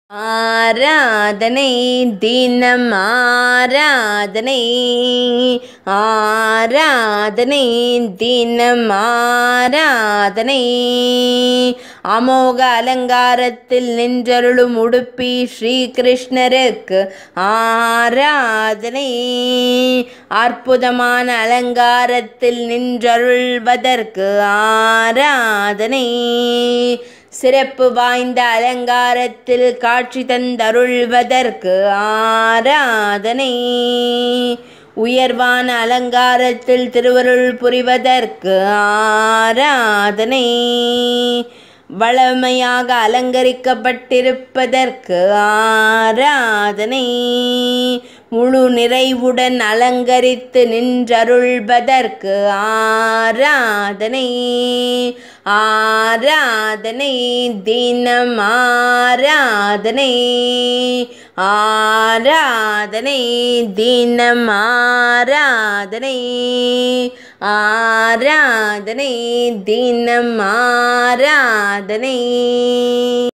ஆராதனை தினம் ஆராதனை ஆராதனை தினம் ஆராதனை அமோக அலங்காரத்தில் நின்றருளும் உடுப்பி ஸ்ரீகிருஷ்ணருக்கு ஆராதனை அற்புதமான அலங்காரத்தில் நின்றருள்வதற்கு ஆராதனை சிறப்பு வாய்ந்த அலங்காரத்தில் காட்சி தந்தருள்வதற்கு ஆராதனை உயர்வான அலங்காரத்தில் திருவருள் புரிவதற்கு ஆராதனை வளமையாக அலங்கரிக்கப்பட்டிருப்பதற்கு ஆராதனை முழு நிறைவுடன் அலங்கரித்து நின்றருள்வதற்கு ஆராதனை ஆராதனை தினம் ஆராதனை ஆராதனை தினம் ஆராதனை ஆராதனை தினம் ஆராதனை